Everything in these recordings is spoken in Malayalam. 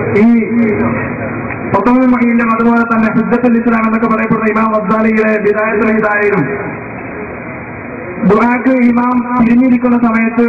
ഈ പത്തൊമ്പത് മഹിയിലും അതുപോലെ തന്നെ ഹിദ്ദത്തുൽ ഇസ്ലാം എന്നൊക്കെ പറയപ്പെടുന്ന ഇമാം അബ്ദാലിയുടെ വിദായത്തിൽ ഇതായാലും ദുആക്ക് ഇമാം തിരിഞ്ഞിരിക്കുന്ന സമയത്ത്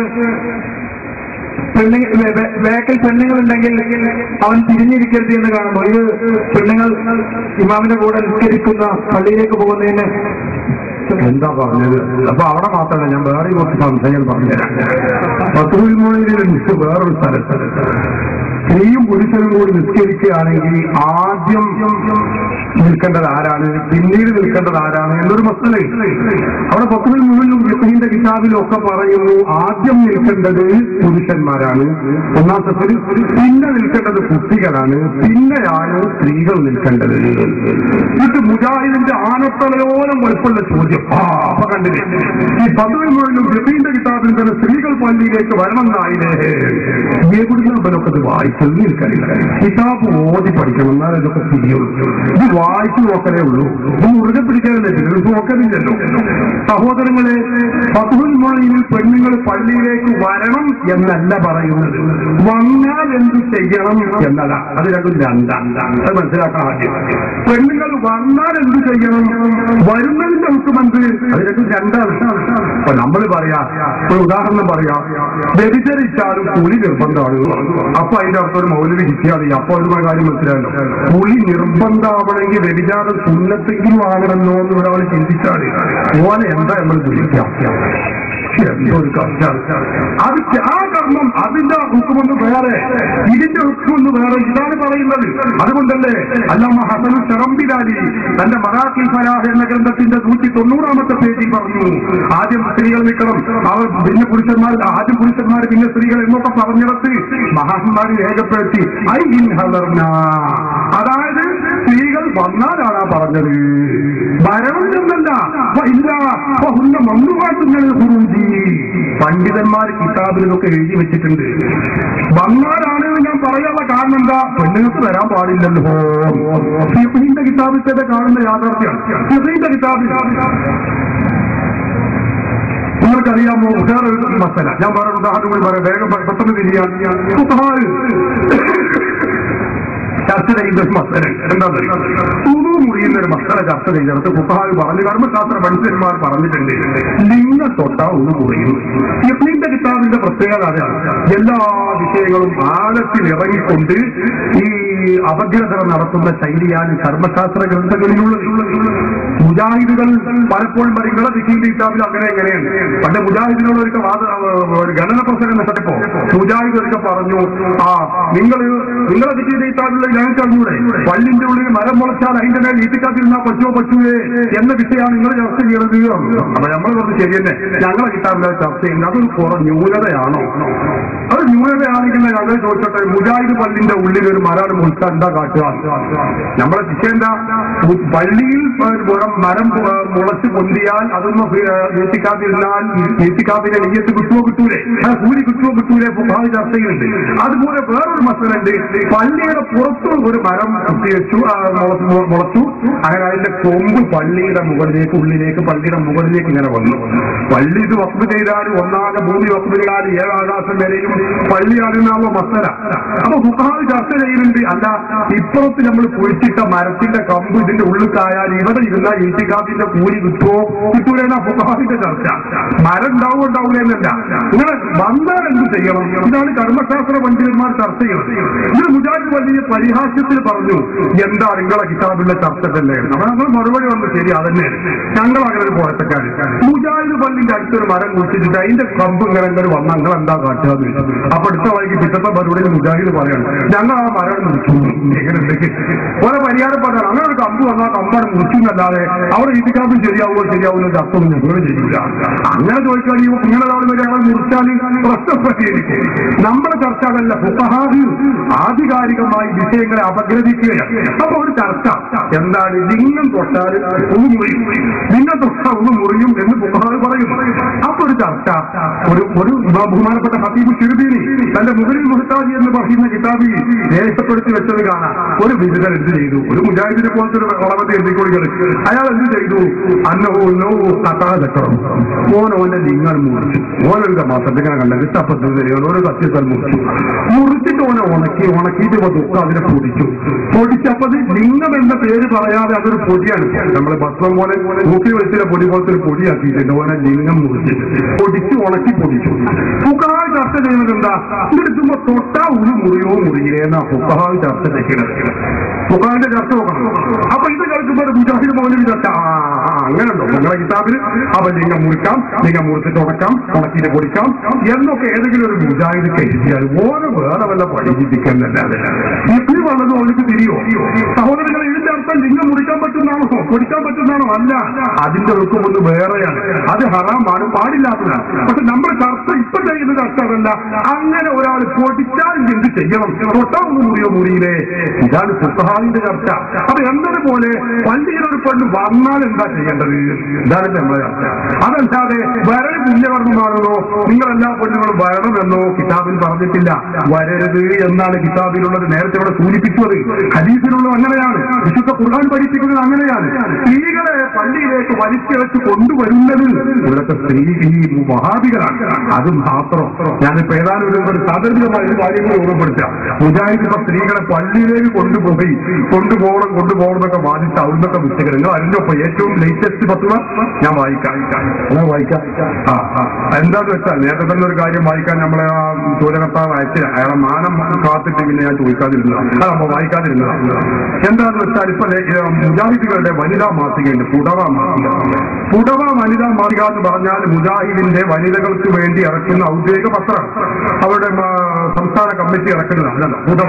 പെണ്ണുങ്ങൾ വേക്കൽ പെണ്ണുങ്ങളുണ്ടെങ്കിൽ അവൻ തിരിഞ്ഞിരിക്കരുത് എന്ന് കാണുന്നു ഇത് പെണ്ണുങ്ങൾ ഇമാമിന്റെ കൂടെ നിസ്കരിക്കുന്ന പള്ളിയിലേക്ക് പോകുന്നതിന് എന്താ പറഞ്ഞത് അപ്പൊ അവിടെ മാത്രമല്ല ഞാൻ വേറെ കുറച്ച് സംശയം പറഞ്ഞുതരാം പത്തുവിൽ മോണിയിൽ നിൽക്ക് വേറൊരു സ്ഥലത്ത് സ്ത്രീയും പുരുഷനും കൂടി നിസ്കരിക്കുകയാണെങ്കിൽ ആദ്യം നിൽക്കേണ്ടത് ആരാണ് പിന്നീട് നിൽക്കേണ്ടത് ആരാണ് എന്നൊരു മസല അവിടെ പത്തുവിൽ മുഴുവനും യഹീന്റെ കിതാബിലും ഒക്കെ പറയുന്നു ആദ്യം നിൽക്കേണ്ടത് പുരുഷന്മാരാണ് ഒന്നാം സ്ഥലത്തിൽ പിന്നെ നിൽക്കേണ്ടത് കുട്ടികളാണ് പിന്നെയാണ് സ്ത്രീകൾ നിൽക്കേണ്ടത് എന്നിട്ട് മുജാഹിദിന്റെ ആനത്തലയോളം വലുപ്പമുള്ള ചോദ്യം ആ അപ്പൊ കണ്ടില്ലേ ഈ പദവി മുഴുവനും ജബീന്റെ കിതാബിൽ തന്നെ സ്ത്രീകൾ പള്ളിയിലേക്ക് വരണമെന്നായില്ലേ ഇവരൊക്കെ ഇത് വായിച്ചത് നിൽക്കറിയില്ല കിതാബ് ഓതി പഠിക്കണം എന്നാൽ ഇതൊക്കെ തിരിയുള്ളൂ ഇത് വായിച്ചു നോക്കലേ ഉള്ളൂ ഇത് മുറുകെ പിടിക്കാനല്ലേ ഇത് നോക്കലില്ലല്ലോ സഹോദരങ്ങളെ പത്തുൽ മണിയിൽ പെണ്ണുങ്ങൾ പള്ളിയിലേക്ക് വരണം എന്നല്ല പറയുന്നത് വന്നാൽ എന്ത് ചെയ്യണം എന്നല്ല അത് രണ്ടും രണ്ടാം അത് മനസ്സിലാക്കാൻ ആദ്യം പെണ്ണുങ്ങൾ വന്നാൽ എന്ത് ചെയ്യണം വരുന്നതിന്റെ ഹുക്കുമെന്ത് അത് രണ്ടും രണ്ടാണ് അപ്പൊ നമ്മൾ പറയാ ഒരു ഉദാഹരണം പറയാ വ്യഭിചരിച്ചാലും പുളി നിർബന്ധമാണ് അപ്പൊ അതിന്റെ അർത്ഥം ഒരു മൗലവി കിട്ടിയാൽ മതി അപ്പൊ ഒരു കാര്യം മനസ്സിലായല്ലോ പുളി നിർബന്ധമാവണമെങ്കിൽ വ്യഭിചാരം സുന്നത്തെങ്കിലും ആകണമല്ലോ എന്ന് ഒരാൾ ചിന്തിച്ചാൽ ഓനെ എന്താ നമ്മൾ വിളിക്കാം എന്തൊരു കർച്ചാണ് അത് ആ കർമ്മം അതിന്റെ ഹുക്കുമൊന്ന് വേറെ ഇതിന്റെ ഹുക്കുമൊന്ന് വേറെ ഇതാണ് പറയുന്നത് അതുകൊണ്ടല്ലേ അല്ലാമ ഹസനു ചെറമ്പിലാലി തന്റെ മറാഖി ഫലാഹ് എന്ന ഗ്രന്ഥത്തിന്റെ നൂറ്റി തൊണ്ണൂറാമത്തെ പേജിൽ പറഞ്ഞു ആദ്യം സ്ത്രീകൾ നിൽക്കണം അവർ പിന്നെ പുരുഷന്മാർ ആദ്യം പുരുഷന്മാർ പിന്നെ സ്ത്രീകൾ എന്നൊക്കെ പറഞ്ഞിടത്ത് മഹാന്മാർ രേഖപ്പെടുത്തി ഐ ഇൻ ഹലർന അതായത് സ്ത്രീകൾ വന്നാലാണ് ആ പറഞ്ഞത് ഭരണം എന്നല്ല വ ഇല്ല വ ഹുന്ന മണ്ണുകാട്ടുന്നത് ഹുറൂജി പണ്ഡിതന്മാർ കിതാബിലൊക്കെ എഴുതി വെച്ചിട്ടുണ്ട് വന്നാലാണ് എന്ന് ഞാൻ പറയാനുള്ള കാരണം എന്താ പെണ്ണുങ്ങൾക്ക് വരാൻ പാടില്ലല്ലോ ഫിഖിന്റെ കിതാബിൽ തന്നെ കാണുന്ന യാഥാർത്ഥ്യം ഫിഖിന്റെ കിതാബിൽ നിങ്ങൾക്കറിയാമോ വേറെ ഒരു മസല ഞാൻ വേറെ ഉദാഹരണം കൂടി പറയാം വേഗം പെട്ടെന്ന് തിരിയാൻ ഫുഖഹാൽ ചർച്ച ചെയ്യുന്ന ഒരു മസല എന്താ തുണു മുറിയുന്ന ഒരു മസല ചർച്ച ചെയ്തിടത്ത് ഫുഖഹാൽ പറഞ്ഞു കർമ്മശാസ്ത്ര പണ്ഡിതന്മാർ പറഞ്ഞിട്ടുണ്ട് ലിംഗ തൊട്ട ഒന്ന് മുറിയും ഇസ്ലിന്റെ കിതാബിന്റെ പ്രത്യേകത അതാണ് എല്ലാ വിഷയങ്ങളും ആഴത്തിൽ ഇറങ്ങിക്കൊണ്ട് ഈ അപഗ്രഥനം നടത്തുന്ന ശൈലിയാണ് കർമ്മശാസ്ത്ര ഗ്രന്ഥങ്ങളിലുള്ളത് മുജാഹിദുകൾ പലപ്പോഴും പറയും നിങ്ങളെ ദിശീന്റെ കിതാബിൽ അങ്ങനെ എങ്ങനെയാണ് പണ്ട് മുജാഹിദിനോട് ഒരിക്കൽ വാദ ഒരു ഗണന പ്രസംഗം നടത്തപ്പോ മുജാഹിദ് ഒരിക്കൽ പറഞ്ഞു ആ നിങ്ങൾ നിങ്ങളെ ദിശീന്റെ കിതാബിലുള്ള ഞങ്ങൾക്ക് അറിഞ്ഞൂടെ പള്ളിന്റെ ഉള്ളിൽ മരം മുളച്ചാൽ അതിന്റെ മേൽ ഈട്ടിക്കാത്തിരുന്നാൽ പറ്റുമോ പറ്റൂലേ എന്ന വിഷയമാണ് നിങ്ങൾ ചർച്ച ചെയ്യണത് അപ്പൊ നമ്മൾ പറഞ്ഞു ശരി തന്നെ ഞങ്ങളെ കിതാബിലെ ചർച്ച ചെയ്യുന്നത് അതൊരു കുറ ന്യൂനതയാണോ അത് ന്യൂനതയാണെങ്കിൽ ഞങ്ങൾ ചോദിച്ചോട്ടെ മുജാഹിദ് പള്ളിന്റെ ഉള്ളിൽ ഒരു മരം മുൾച്ചാൽ എന്താ കാട്ടുക നമ്മളെ ശിക്ഷ എന്താ മു- പള്ളിയിൽ ഒരു മുറം മരം പു- മുളച്ച് പൊന്തിയാൽ അതൊന്നും വീട്ടിക്കാതിരുന്നാൽ വീട്ടിക്കാതിന്റെ നെയ്യത്ത് കിട്ടുമോ കിട്ടൂലേ ആ കൂലി കിട്ടുമോ കിട്ടൂലേ ഭാവി ചർച്ചയുണ്ട് അതുപോലെ വേറൊരു മസലുണ്ട് പള്ളിയുടെ പുറത്ത് ഒരു മരം കുത്തിവെച്ചു ആ, മുളച്ചു മു- മുളച്ചു അങ്ങനെ അതിന്റെ കൊമ്പ് പള്ളിയുടെ മുകളിലേക്ക് ഉള്ളിലേക്ക് പള്ളിയുടെ മുകളിലേക്ക് ഇങ്ങനെ വന്നു പള്ളി ഇത് വസ്തു ചെയ്താൽ ഒന്നാകെ ഭൂമി വസ്തു ചെയ്താൽ ഏഴാകാശം വരെയും പള്ളിയാണെന്നാണോ മസല അപ്പൊ ഫുഖാവ് ചർച്ച ചെയ്യുന്നുണ്ട് അല്ല ഇപ്പുറത്ത് നമ്മൾ കുഴിച്ചിട്ട മരത്തിന്റെ കമ്പ് ഇതിന്റെ ഉള്ളിലായാൽ ഇവിടെ ഇരുന്ന ഈറ്റിക്കാത്തിന്റെ കൂലി കിട്ടുമോ കിട്ടൂലെന്നാ ഫുഖാവിന്റെ ചർച്ച മരം ഉണ്ടാവും ഉണ്ടാവില്ല എന്നല്ല ഇങ്ങനെ വന്നാൽ എന്ത് ചെയ്യണം ഇതാണ് കർമ്മശാസ്ത്ര പണ്ഡിതന്മാർ ചർച്ച ചെയ്യുന്നത് ഇത് മുജാഹിദ് വലിയ പരിഹാസ്യത്തിൽ പറഞ്ഞു എന്താ നിങ്ങളെ കിതാബിലെ ചർച്ച തന്നെ അപ്പൊ ഞങ്ങൾ മറുപടി വന്നു ശരി അതന്നെ ഞങ്ങൾ അങ്ങനെ ഒരു പോയത്തക്കാര് മുജാഹിദ് പള്ളിന്റെ അടുത്തൊരു മരം കുഴിച്ചിട്ട് അതിന്റെ കമ്പ് ഇങ്ങനെ ഇങ്ങനെ വന്ന ഞങ്ങൾ എന്താ കാട്ടുക എന്ന് ചോദിച്ചു. അപ്പൊ അടുത്ത വഴിക്ക് പിറ്റത്തെ മറുപടി മുജാഹിദ് പറയണം ഞങ്ങൾ ആ മരം മുറിച്ചു എങ്ങനെ ഉണ്ടെങ്കിൽ ഓരോ പരിഹാരം പറയാം അങ്ങനെ ഒരു കമ്പ് വന്നാൽ കമ്പാണ് മുറിച്ചു എന്നല്ലാതെ അവിടെ ഇതിക്കാമ്പ് ശരിയാവുമോ ശരിയാവുമോ ചർച്ച ഒന്നും ഞങ്ങൾ ചെയ്യൂല അങ്ങനെ ചോദിച്ചാൽ ഈ നിങ്ങളെ ഞങ്ങൾ മുറിച്ചാൽ പ്രശ്നം പരിഹരിക്കും നമ്മുടെ ചർച്ച അതല്ല ഫുഖഹാദ് ആധികാരികമായി വിഷയങ്ങളെ അപഗ്രഥിക്കുകയാണ് അപ്പൊ ഒരു ചർച്ച എന്താണ് ലിംഗം തൊട്ടാൽ ഒന്ന് മുറിയും ലിംഗം തൊട്ടാൽ ഒന്ന് മുറിയും എന്ന് ഫുഖഹാദ് പറയും അപ്പൊ ഒരു ചർച്ച ഒരു ഒരു ബഹുമാനപ്പെട്ട ഹത്തീബ് ഷിർബീനി തന്റെ മുകളിൽ മുഹത്താജി എന്ന് പറയുന്ന കിതാബിൽ രേഖപ്പെടുത്തി വെച്ചത് കാണാം ഒരു വിരുദ്ധൻ എന്ത് ചെയ്തു ഒരു മുജാഹിദിനെ പോലത്തെ ഒരു വളവത്തെ എഴുതിക്കൊള്ളുകൾ അയാൾ എന്ത് ചെയ്തു അന്നഹോ നോ കഥാചക്രം ഓൻ ഓന്റെ ലിംഗം മുറിച്ചു ഓനൊരു മാസത്തിങ്ങനെ കണ്ടത് തപ്പത്തിൽ തരികയാണ് ഒരു സത്യത്തിൽ മുറിച്ചു മുറിച്ചിട്ട് ഓനെ ഉണക്കി ഉണക്കി ഉണക്കിയിട്ട് വന്നു അതിനെ പൊടിച്ചു പൊടിച്ചപ്പത് ലിംഗം എന്ന പേര് പറയാതെ അതൊരു പൊടിയാണ് നമ്മളെ ഭസ്മം പോലെ തൂക്കി വെച്ചിട്ട് പൊടി പോലത്തെ ഒരു പൊടിയാക്കിയിട്ടുണ്ട് ഓനെ ലിംഗം മുറിച്ച് പൊടിച്ച് ഉണക്കി പൊടിച്ചു ഫുക്കഹാൾ ചർച്ച ചെയ്യുന്നത് എന്താ ഇതെടുക്കുമ്പോ തൊട്ടാ ഒരു മുറിയോ മുറിയിലേന്നാ ഫുക്കഹാൾ ചർച്ച ചെയ്യുന്നത് ഫുക്കഹാന്റെ ചർച്ച നോക്കണം അപ്പൊ ഇത് കേൾക്കുമ്പോൾ ഒരു മുജാഹിദ് മൗലവി ചർച്ച ആ ആ, അങ്ങനെ ഉണ്ടോ നിങ്ങളെ കിതാബിൽ അപ്പൊ ലിംഗം മുറിക്കാം ലിംഗം മുറിച്ചിട്ട് ഉണക്കാം ഉണക്കിയിട്ട് പൊടിക്കാം എന്നൊക്കെ ഏതെങ്കിലും ഒരു മുജാഹിദ് കരുതിയാൽ ഓരോ വേറെ വല്ല പഠിപ്പിക്കുന്നല്ലാതെ ഇപ്പി വന്നത് അവർക്ക് തിരിയോ സഹോദരങ്ങൾ ഇതിന്റെ അർത്ഥം ലിംഗം മുറിക്കാൻ പറ്റുന്നതാണോ പൊടിക്കാൻ പറ്റുന്നതാണോ അല്ല അതിന്റെ ഒഴുക്കം ഒന്ന് വേറെയാണ് അത് ഹറാമാണ് പാടില്ലാത്തതാണ് പക്ഷെ നമ്മുടെ ചർച്ച ഇപ്പൊ ചെയ്യുന്ന ചർച്ച അതല്ല അങ്ങനെ ഒരാൾ പൊടിച്ചാൽ എന്ത് ചെയ്യണം തൊട്ടാ ഒന്ന് മുറിയോ മുറിയിലെ ഇതാണ് സുഹാവിന്റെ ചർച്ച അപ്പൊ എന്നതുപോലെ പള്ളിയിൽ ഒരു പെണ്ണ് വന്നാൽ എന്താ ചെയ്യേണ്ടത് ഇതാണ് നമ്മളെ ചർച്ച അതല്ലാതെ വരൽ പുണ്യകർമ്മമാണെന്നോ നിങ്ങളെല്ലാ പെണ്ണുങ്ങളും വരണമെന്നോ കിതാബിൽ പറഞ്ഞിട്ടില്ല വരരുത് എന്നാണ് കിതാബിലുള്ളത് നേരത്തെ ഇവിടെ സൂചിപ്പിച്ചത് ഹദീസിലുള്ളത് അങ്ങനെയാണ് വിശുദ്ധ ഖുർആൻ പഠിപ്പിക്കുന്നത് അങ്ങനെയാണ് സ്ത്രീകളെ പള്ളിയിലേക്ക് വലിച്ചിഴച്ച് കൊണ്ടുവരുന്നത് ഇവിടുത്തെ സ്ത്രീ ഈ മഹാബികളാണ് അത് മാത്രം ഞാനിപ്പോ ഏതാനും ഒരു ഒരു സാദർഭികമായ ഒരു കാര്യം കൂടി ഓർമ്മപ്പെടുത്താം മുജാഹിദ് ഇപ്പൊ സ്ത്രീകളെ പള്ളിയിലേക്ക് കൊണ്ടുപോയി കൊണ്ടുപോകണം കൊണ്ടുപോകണം എന്നൊക്കെ വാദിച്ച അവിടുന്നൊക്കെ പുസ്തകങ്ങൾ നിങ്ങൾ അതിന്റെ ഒപ്പം ഏറ്റവും ലേറ്റസ്റ്റ് പത്തുവ ഞാൻ വായിക്കാം ഞാൻ വായിക്കാം ആ ആ എന്താന്ന് വെച്ചാൽ നേരത്തെ തന്നെ ഒരു കാര്യം വായിക്കാൻ നമ്മളെ ആ സൂര്യകർത്താവ് അയച്ചില്ല അയാളെ മാനം കാത്തിട്ട് പിന്നെ ഞാൻ ചോദിക്കാതിരുന്നതാണ് അപ്പൊ വായിക്കാതിരുന്നതാണ് എന്താന്ന് വെച്ചാൽ ഇപ്പൊ ലേ- ഏ, മുജാഹിദുകളുടെ വനിതാ മാസികയുണ്ട് പുടവ മാസിക പുടവ വനിതാ മാസിക എന്ന് പറഞ്ഞാൽ മുജാഹിദിന്റെ വനിതകൾക്ക് വേണ്ടി ഇറക്കുന്ന ഔദ്യോഗിക പത്രം അവരുടെ ആ, സംസ്ഥാന കമ്മിറ്റി ഇറക്കുന്നതാണ് അല്ല പുടവ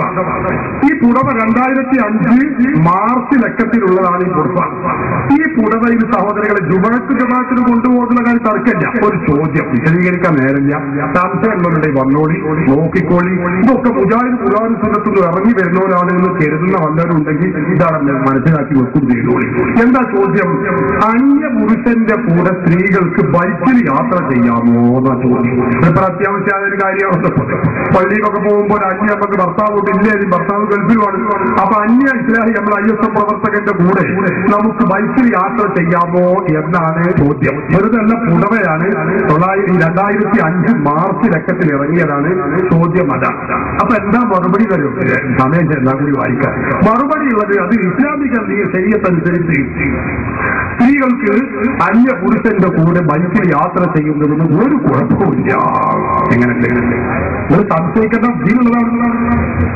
ഈ പുടവ രണ്ടായിരത്തി അഞ്ച് മാർച്ച് ലക്കത്തിലുള്ളതാണ് ഈ പുടവ ഈ പുടവയിൽ സഹോദരങ്ങളെ ജുമാക്ക് ജമാത്തിന് കൊണ്ടുപോകുന്ന കാര്യം തർക്കമില്ല ഒരു ചോദ്യം വിശദീകരിക്കാൻ നേരമില്ല സംശയങ്ങളുടെ വന്നോളി നോക്കിക്കോളി ഇതൊക്കെ മുജാഹിദ് പുരാൻ സുന്നത്തുനിന്ന് ഇറങ്ങി വരുന്നവരാണ് എന്ന് കരുതുന്ന വല്ലവരുണ്ടെങ്കിൽ ഇതാണ് മനസ്സിലാക്കി വെക്കും ചെയ്തോളി എന്താ ചോദ്യം അന്യ പുരുഷന്റെ കൂടെ സ്ത്രീകൾക്ക് ബൈക്കിൽ യാത്ര ചെയ്യാമോ എന്നാ ചോദ്യം ഇപ്പൊ അത്യാവശ്യമായ ഒരു കാര്യമാണ് പള്ളിയിലൊക്കെ പോകുമ്പോൾ അന്യ നമുക്ക് ഭർത്താവ് ഇല്ലേ ഭർത്താവ് ഗൾഫിലുമാണ് അപ്പൊ അന്യ ഇസ്ലാഹി നമ്മൾ ഐ എസ് എം പ്രവർത്തകന്റെ കൂടെ നമുക്ക് ബൈക്കിൽ യാത്ര ചെയ്യാമോ എന്നാണ് ചോദ്യം വെറുതെ അല്ല പുടവയാണ് തൊള്ളായിരത്തി രണ്ടായിരത്തി അഞ്ച് മാർച്ച് ലക്കത്തിൽ ഇറങ്ങിയതാണ് ചോദ്യം അതാണ് അപ്പൊ എന്താ മറുപടി തരും സമയം ചെന്നാൽ കൂടി വായിക്കാൻ മറുപടി ഉള്ളത് അത് ഇസ്ലാമിക ശരീരത്തനുസരിച്ച് സ്ത്രീകൾക്ക് അന്യ പുരുഷന്റെ കൂടെ ബൈക്കിൽ യാത്ര ചെയ്യുന്നതിന് ഒരു കുഴപ്പമില്ല എങ്ങനെ എങ്ങനെ ഒരു സംശയിക്കേണ്ട ബുദ്ധിയുള്ളതാണ്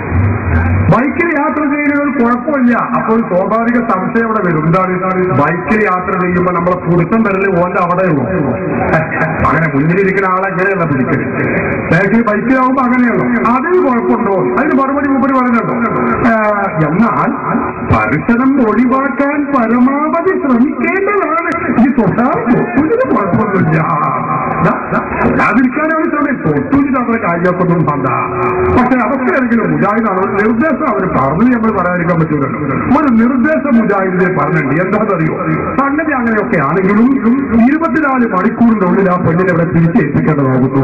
ബൈക്കിൽ യാത്ര ചെയ്യുന്നത് ഒരു കുഴപ്പമില്ല അപ്പോൾ സ്വാഭാവിക സംശയം അവിടെ വരും എന്താണ് ബൈക്കിൽ യാത്ര ചെയ്യുമ്പോൾ നമ്മളെ പുരുഷൻ വരല് ഓന്റെ അവിടെയുള്ളൂ അങ്ങനെ മുന്നിലിരിക്കുന്ന ആളെ എങ്ങനെയല്ല പിടിക്കല് ബാക്കിൽ ബൈക്കിലാവുമ്പോ അങ്ങനെയുള്ളൂ അതിന് കുഴപ്പമുണ്ടോ അതിന് മറുപടി മുമ്പ് പറയുന്നുണ്ടോ ഏഹ്, എന്നാൽ പരിസരം ഒഴിവാക്കാൻ പരമാവധി ശ്രമിക്കേണ്ടതാണ് ഈ തൊട്ടാൽ തൊട്ടിന് കുഴപ്പമൊന്നുമില്ല തൊടാതിരിക്കാനാണ് സമയം തൊട്ടിട്ട് അവരെ കാര്യമൊക്കൊന്നും പന്ത പക്ഷെ അതൊക്കെ ആണെങ്കിലും മുജാഹിദാണ് ഒരു നിർദ്ദേശം അവർ പറഞ്ഞു നമ്മൾ പറയാതിരിക്കാൻ പറ്റൂലല്ലോ ഒരു നിർദ്ദേശം മുജാഹിദിനെ പറഞ്ഞിട്ടുണ്ട് എന്താണെന്നറിയോ സംഗതി അങ്ങനെയൊക്കെ ആണെങ്കിലും ഇരുപത്തിനാല് മണിക്കൂറിന്റെ ഉള്ളിൽ ആ പെണ്ണിനെ ഇവിടെ തിരിച്ചേൽപ്പിക്കേണ്ടതാകുന്നു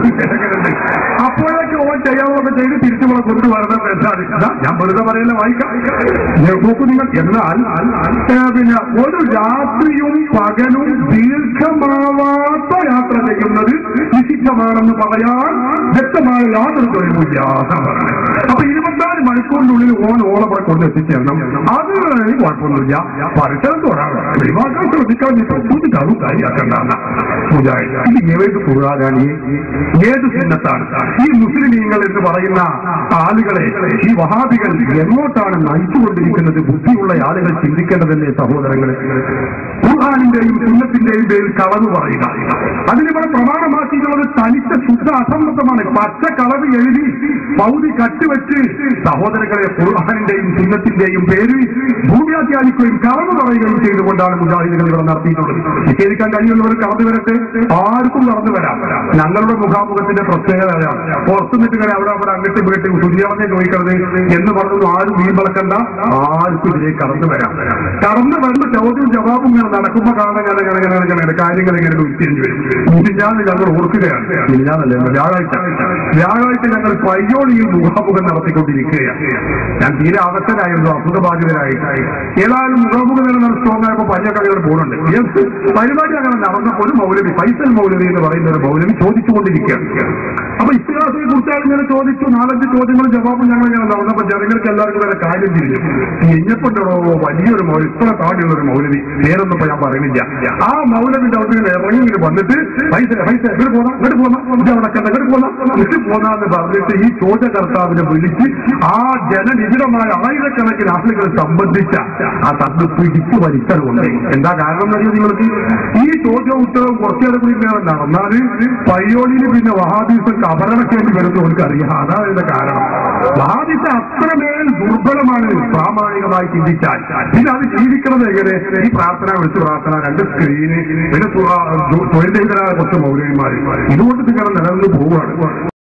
അപ്പോഴേക്ക് ഓൻ ചെയ്യാവുന്നതൊക്കെ ചെയ്ത് തിരിച്ചു നമ്മളെ കൊണ്ടുവരണം എന്താണ് ഇതാ, ഞാൻ വെറുതെ പറയല്ല വായിക്കാം ഞാൻ നോക്കൂ നിങ്ങൾ എന്നാൽ ഏ, പിന്നെ ഒരു രാത്രിയും പകലും ദീർഘമാവാത്ത യാത്ര ചെയ്യുന്നത് നിഷിദ്ധമാണെന്ന് പറയാൻ വ്യക്തമായ യാതൊരു തൊഴിലുമില്ല എന്നാ പറഞ്ഞത്. അപ്പൊ ഇരുപത്തിനാല് മണിക്കൂറിനുള്ളിൽ ഓൻ ഓളെ കൊണ്ട് എത്തിച്ചേരണം അത് കുഴപ്പമൊന്നുമില്ല പരിസരം തൊടാൻ ഒഴിവാക്കാൻ ശ്രദ്ധിക്കാൻ ബുദ്ധിമുട്ടാവും കാര്യമാക്കണ്ട മുജാഹിദ് ഇത് ഏത് ഖുർആനാണ് ഈ- ഏത് സുന്നത്താണ് ഈ മുസ്ലിമീങ്ങൾ എന്ന് പറയുന്ന ആളുകളെ ഈ വഹാബികൾ എങ്ങോട്ടാണ് നയിച്ചുകൊണ്ടിരിക്കുന്നത് ബുദ്ധിയുള്ള ആളുകൾ ചിന്തിക്കേണ്ടതല്ലേ സഹോദരങ്ങളെ ഖുർആാനിന്റെയും സുന്നത്തിന്റെയും പേരിൽ കളവ് പറയുക അതിനിവിടെ പ്രമാണമാക്കിയിട്ടുള്ളത് തനിച്ച ശുദ്ധ അസംബന്ധമാണ് പച്ച കളവ് എഴുതി പൗതി കട്ടുവെച്ച് സഹോദരങ്ങളെ ഖുർആാനിന്റെയും സുന്നത്തിന്റെയും പേരിൽ ഭൂമ്യാധ്യാനിക്കുകയും കളവ് പറയുകയും ചെയ്തുകൊണ്ടാണ് മുജാഹിദുകൾ ഇവിടെ നടത്തിയിട്ടുള്ളത് നിഷേധിക്കാൻ കഴിയുന്നവർ കടന്നു വരട്ടെ ആർക്കും കടന്നു വരാം ഞങ്ങളുടെ മുഖാമുഖത്തിന്റെ പ്രത്യേകത അതാണ്. പുറത്തു നിന്നിട്ട് ഇങ്ങനെ അവിടെ അവിടെ അങ്ങോട്ടും ഇങ്ങോട്ടും തുല്യവനെ ചോദിക്കരുത് എന്ന് പറഞ്ഞു ആരും മീൻ വളക്കണ്ട ആർക്കും ഇതിലേക്ക് കടന്നു വരാം കടന്നു വരുന്ന ചോദ്യവും ജവാബും ഇങ്ങനെ നടക്കുമ്പോ കാണാൻ ഇങ്ങനെ ഇങ്ങനെ ഇങ്ങനെ ഇങ്ങനെ ഇങ്ങനെ കാര്യങ്ങൾ ഇങ്ങനെ ഉരുത്തിരിഞ്ഞു വരും മുതിഞ്ഞാന്ന് ഞങ്ങൾ ഓർക്കുകയാണ് മിനിഞ്ഞാന്നല്ലേ വ്യാഴാഴ്ച വ്യാഴാഴ്ച ഞങ്ങൾ പയ്യോളിയിൽ മുഖാമുഖം നടത്തിക്കൊണ്ടിരിക്കുകയാണ് ഞാൻ തീരെ അവസ്ഥരായിരുന്നു അസുഖബാധിതരായി ഏതായാലും മുഖമുഖ നില സ്ട്രോങ് ആയപ്പോ പനിയൊക്കെ അങ്ങനെ പോകുന്നുണ്ട് ഏത് പരിപാടി അങ്ങനെ നടന്നപ്പോൾ ഒരു മൗലവി ഫൈസൽ മൗലവി എന്ന് പറയുന്ന ഒരു മൗലവി ചോദിച്ചുകൊണ്ടിരിക്കുകയാണ് അപ്പൊ ഇസ്ലാസിനെ കുറിച്ചാണ് ഇങ്ങനെ ചോദിച്ചു നാലഞ്ച് ചോദ്യങ്ങളും ജവാബും ഞങ്ങൾ ഇങ്ങനെ നടന്നപ്പോ ജനങ്ങൾക്ക് എല്ലാവർക്കും വരെ കാര്യം തിരിഞ്ഞു എഞ്ഞപ്പണ്ടോ വലിയൊരു മൗലവി ഇത്ര താടിയുള്ള ഒരു മൗലവി പേരൊന്നും ഇപ്പൊ ഞാൻ പറയുന്നില്ല ആ മൗലവിന്റെ അവിടെ ഇങ്ങനെ ഇറങ്ങി ഇങ്ങനെ വന്നിട്ട് പൈസ പൈസ ഇങ്ങോട്ട് പോന്നാ ഇങ്ങോട്ട് പോന്നാ ഇത് അവിടെ കണ്ട ഇങ്ങോട്ട് പോന്നാ ഇങ്ങോട്ട് പോന്നാന്ന് പറഞ്ഞിട്ട് ഈ ചോദ്യകർത്താവിനെ വിളിച്ച് ആ ജനനിബിഡമായ ആയിരക്കണക്കിന് ആളുകളെ സംബന്ധിച്ച ആ തത്ത് പിടിച്ചു വലിച്ചതുകൊണ്ട് എന്താ കാരണം എന്നറിയോ നിങ്ങൾക്ക് ഈ ചോദ്യവും ഉത്തരവും കുറച്ചേറെ കൂടി ഇങ്ങനെ നടന്നാല് പയ്യോളിയിൽ പിന്നെ വഹാദീസ് അപകടക്കേണ്ടി വരുന്നവർക്ക് അറിയാം അതാണ് ഇതിന്റെ കാരണം വഹാദീസ് അത്രമേൽ ദുർബലമാണ് പ്രാമാണികമായി ചിന്തിച്ചാൽ പിന്നെ അത് ജീവിക്കുന്നത് എങ്ങനെ ഈ പ്രാർത്ഥന വിളിച്ചു പ്രാർത്ഥന രണ്ട് സ്ക്രീന് പിന്നെ തൊഴിൽ രഹിതരായ കുറച്ച് മൗലവിമാർ ഇതുകൊണ്ട് നിങ്ങൾ നിലനിന്ന് പോവുകയാണ്